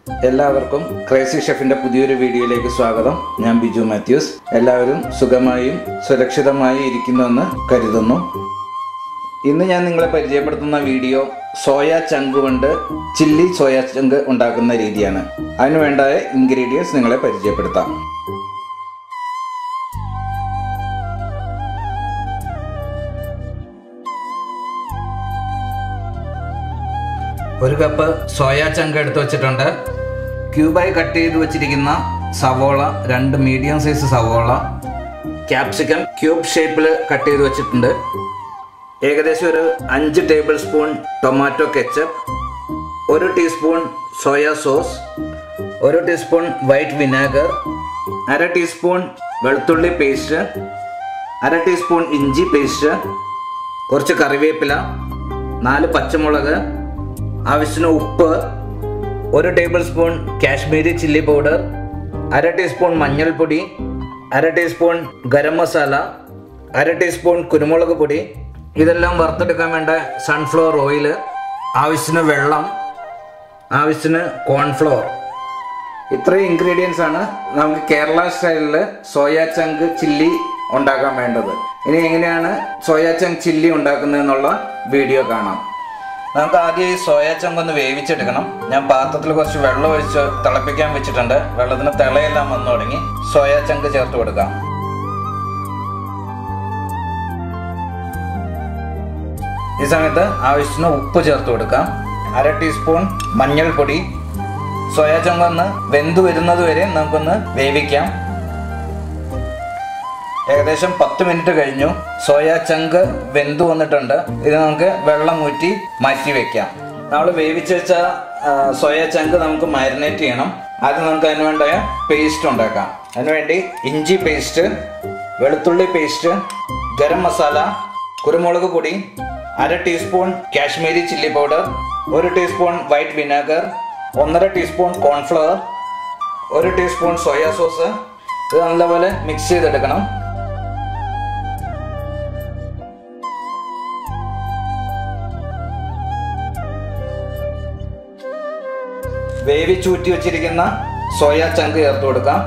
എല്ലാവർക്കും ക്രേസി ഷെഫിന്റെ പുതിയൊരു വീഡിയോയിലേക്ക് സ്വാഗതം ഞാൻ ബിജു മാത്യൂസ് എല്ലാവരും സുഖമായും സുരക്ഷിതമായും ഇരിക്കുന്നുവെന്ന് കരുതുന്നു ഇന്ന് ഞാൻ നിങ്ങളെ പരിചയപ്പെടുത്തുന്ന വീഡിയോ സോയ ചങ്ക് കൊണ്ട് ചില്ലി സോയ ചങ്ക് ഉണ്ടാക്കുന്ന രീതിയാണ് അതിന് വേണ്ടായ ഇൻഗ്രീഡിയൻസ് നിങ്ങളെ പരിചയപ്പെടുത്താം ഒരു കപ്പ് സോയ ചങ്ക് എടുത്ത് വെച്ചിട്ടുണ്ട് ക്യൂബായി കട്ട് ചെയ്ത് വെച്ചിരിക്കുന്ന സവോള രണ്ട് മീഡിയം സൈസ് സവോള ക്യാപ്സിക്കം ക്യൂബ് ഷേപ്പിൽ കട്ട് ചെയ്ത് വെച്ചിട്ടുണ്ട് ഏകദേശം ഒരു അഞ്ച് ടേബിൾ സ്പൂൺ ടൊമാറ്റോ കെച്ചപ്പ് ഒരു ടീസ്പൂൺ സോയ സോസ് ഒരു ടീസ്പൂൺ വൈറ്റ് വിനാഗർ അര ടീസ്പൂൺ വെളുത്തുള്ളി പേസ്റ്റ് അര ടീസ്പൂൺ ഇഞ്ചി പേസ്റ്റ് കുറച്ച് കറിവേപ്പില നാല് പച്ചമുളക് ആവശ്യത്തിന് ഉപ്പ് ഒരു tablespoon Kashmiri chilli powder അര ടീസ്പൂൺ മഞ്ഞൾപ്പൊടി അര ടീസ്പൂൺ ഗരം മസാല അര ടീസ്പൂൺ കുരുമുളക് പൊടി ഇതെല്ലാം വറുത്തെടുക്കാൻ വേണ്ട സൺഫ്ലവർ ഓയിൽ ആവശ്യത്തിന് വെള്ളം ആവശ്യത്തിന് കോൺഫ്ലവർ ഇത്രയും ഇൻഗ്രീഡിയൻസ് ആണ് നമുക്ക് കേരള സ്റ്റൈലിൽ സോയ ചങ്ക് ചില്ലി ഉണ്ടാക്കാൻ വേണ്ടത് ഇനി എങ്ങനെയാണ് സോയ ചങ്ക് ചില്ലി ഉണ്ടാക്കുന്നതെന്നുള്ള വീഡിയോ കാണാം നമുക്ക് ആദ്യം ഈ സോയ ചങ്ക് ഒന്ന് വേവിച്ചെടുക്കണം ഞാൻ പാത്രത്തിൽ കുറച്ച് വെള്ളം ഒഴിച്ച് തിളപ്പിക്കാൻ വെച്ചിട്ടുണ്ട് വെള്ളത്തിന് തിളയെല്ലാം വന്നു തുടങ്ങി സോയ ചങ്ക് ചേർത്ത് കൊടുക്കാം ഈ സമയത്ത് ആവശ്യത്തിന് ഉപ്പ് ചേർത്ത് കൊടുക്കാം അര ടീസ്പൂൺ മഞ്ഞൾപ്പൊടി സോയ ചങ്ക് ഒന്ന് വെന്ത് വരുന്നത് വരെ നമുക്കൊന്ന് വേവിക്കാം ഏകദേശം പത്ത് മിനിറ്റ് കഴിഞ്ഞു സോയ ചങ്ക് വെന്ത് വന്നിട്ടുണ്ട് ഇത് നമുക്ക് വെള്ളം ഊറ്റി മാറ്റി വെക്കാം നമ്മൾ വേവിച്ച് വെച്ച ആ, സോയ ചങ്ക് നമുക്ക് മാരിനേറ്റ് ചെയ്യണം ആദ്യം നമുക്ക് അതിന് വേണ്ട പേസ്റ്റ് ഉണ്ടാക്കാം അതിനുവേണ്ടി ഇഞ്ചി പേസ്റ്റ് വെളുത്തുള്ളി പേസ്റ്റ് ഗരം മസാല കുരുമുളക് പൊടി അര ടീസ്പൂൺ കാശ്മീരി ചില്ലി പൗഡർ ഒരു ടീസ്പൂൺ വൈറ്റ് വിനാഗർ ഒന്നര ടീസ്പൂൺ കോൺഫ്ലവർ ഒരു ടീസ്പൂൺ സോയ സോസ് ഇത് നല്ലപോലെ മിക്സ് ചെയ്തെടുക്കണം വേവിച്ചൂറ്റി വെച്ചിരിക്കുന്ന സോയ ചങ്ക് ചേർത്ത് കൊടുക്കാം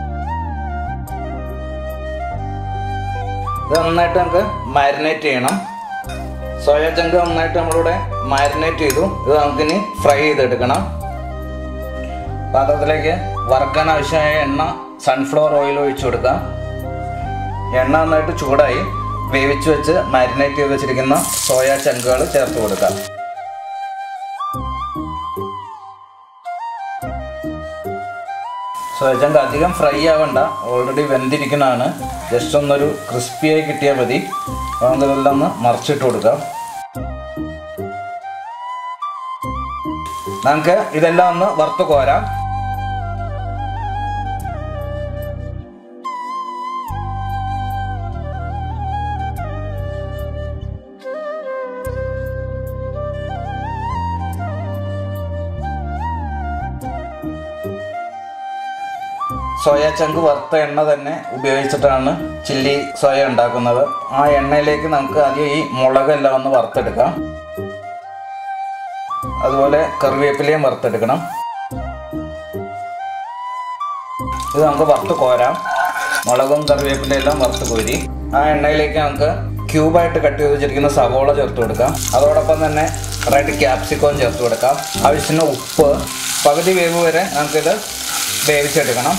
ഇത് നന്നായിട്ട് നമുക്ക് മാരിനേറ്റ് ചെയ്യണം സോയ ചങ്ക് നന്നായിട്ട് നമ്മളിവിടെ മാരിനേറ്റ് ചെയ്തു ഇത് നമുക്കിനി ഫ്രൈ ചെയ്തെടുക്കണം പാത്രത്തിലേക്ക് വറക്കാൻ ആവശ്യമായ എണ്ണ സൺഫ്ലവർ ഓയിൽ ഒഴിച്ചു കൊടുക്കാം എണ്ണ നന്നായിട്ട് ചൂടായി വേവിച്ച് വെച്ച് മാരിനേറ്റ് ചെയ്ത് വെച്ചിരിക്കുന്ന സോയ ചങ്കുകൾ ചേർത്ത് കൊടുക്കാം സോയ ചങ്ക് അധികം ഫ്രൈ ആവണ്ട ഓൾറെഡി വെന്തിരിക്കുന്നതാണ് ജസ്റ്റ് ഒന്നൊരു ക്രിസ്പിയായി കിട്ടിയാൽ മതി അപ്പോൾ നമുക്കിതെല്ലാം ഒന്ന് മറിച്ചിട്ട് കൊടുക്കാം നമുക്ക് ഇതെല്ലാം ഒന്ന് വറുത്ത് കോരാം സോയ ചങ്ക് വറുത്ത എണ്ണ തന്നെ ഉപയോഗിച്ചിട്ടാണ് ചില്ലി സോയ ഉണ്ടാക്കുന്നത് ആ എണ്ണയിലേക്ക് നമുക്ക് ആദ്യം ഈ മുളകെല്ലാം ഒന്ന് വറുത്തെടുക്കാം അതുപോലെ കറിവേപ്പിലയും വറുത്തെടുക്കണം ഇത് നമുക്ക് വറുത്ത് കോരാം മുളകും കറിവേപ്പിലയും എല്ലാം വറുത്ത് കോരി ആ എണ്ണയിലേക്ക് നമുക്ക് ക്യൂബായിട്ട് കട്ട് ചെയ്ത് വെച്ചിരിക്കുന്ന സവോള ചേർത്ത് കൊടുക്കാം അതോടൊപ്പം തന്നെ റെഡ് ക്യാപ്സിക്കോം ചേർത്ത് കൊടുക്കാം ആവശ്യത്തിന് ഉപ്പ് പകുതി വേവ് വരെ നമുക്കിത് വേവിച്ചെടുക്കണം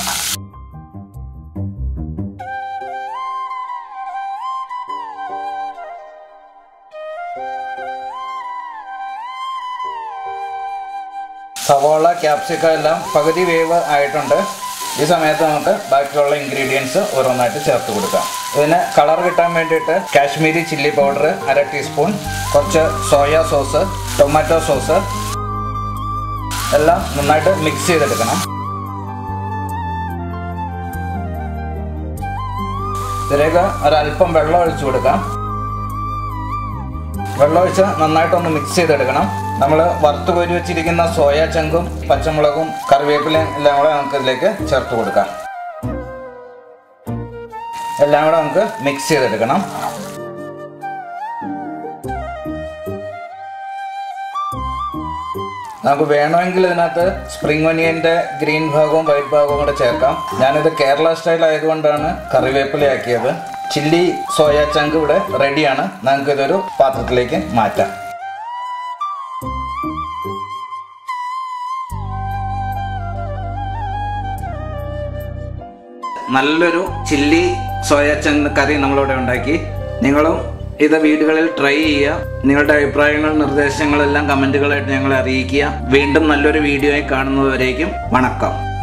സവോള ക്യാപ്സിക്കം എല്ലാം പകുതി വേവ് ആയിട്ടുണ്ട് ഈ സമയത്ത് നമുക്ക് ബാക്കിയുള്ള ഇൻഗ്രീഡിയൻസ് ഓരോന്നായിട്ട് ചേർത്ത് കൊടുക്കാം ഇതിന് കളർ കിട്ടാൻ വേണ്ടിയിട്ട് കാശ്മീരി ചില്ലി പൗഡർ അര ടീസ്പൂൺ കുറച്ച് സോയ സോസ് ടൊമാറ്റോ സോസ് എല്ലാം നന്നായിട്ട് മിക്സ് ചെയ്തെടുക്കണം ഇതിലേക്ക് ഒരല്പം വെള്ളം ഒഴിച്ചു കൊടുക്കാം വെള്ളം ഒഴിച്ച് നന്നായിട്ടൊന്ന് മിക്സ് ചെയ്തെടുക്കണം നമ്മൾ വറുത്ത് കോരി വെച്ചിരിക്കുന്ന സോയ ചങ്കും പച്ചമുളകും കറിവേപ്പിലയും എല്ലാം കൂടെ നമുക്ക് ഇതിലേക്ക് ചേർത്ത് കൊടുക്കാം എല്ലാം കൂടെ നമുക്ക് മിക്സ് ചെയ്തെടുക്കണം നമുക്ക് വേണമെങ്കിൽ ഇതിനകത്ത് സ്പ്രിംഗ് ഒനിയന്റെ ഗ്രീൻ ഭാഗവും വൈറ്റ് ഭാഗവും കൂടെ ചേർക്കാം ഞാനിത് കേരള സ്റ്റൈൽ ആയതുകൊണ്ടാണ് കറിവേപ്പിലയാക്കിയത് ചില്ലി സോയ ചങ്ക് ഇവിടെ റെഡിയാണ് നമുക്ക് ഇതൊരു പാത്രത്തിലേക്ക് മാറ്റാം നല്ലൊരു ചില്ലി സോയ ചങ്ക് കറി നമ്മളിവിടെ ഉണ്ടാക്കി നിങ്ങളും ഇത് വീടുകളിൽ ട്രൈ ചെയ്യുക നിങ്ങളുടെ അഭിപ്രായങ്ങൾ നിർദ്ദേശങ്ങളെല്ലാം കമൻറ്റുകളായിട്ട് ഞങ്ങളെ അറിയിക്കുക വീണ്ടും നല്ലൊരു വീഡിയോയിൽ കാണുന്നതുവരേക്കും വണക്കം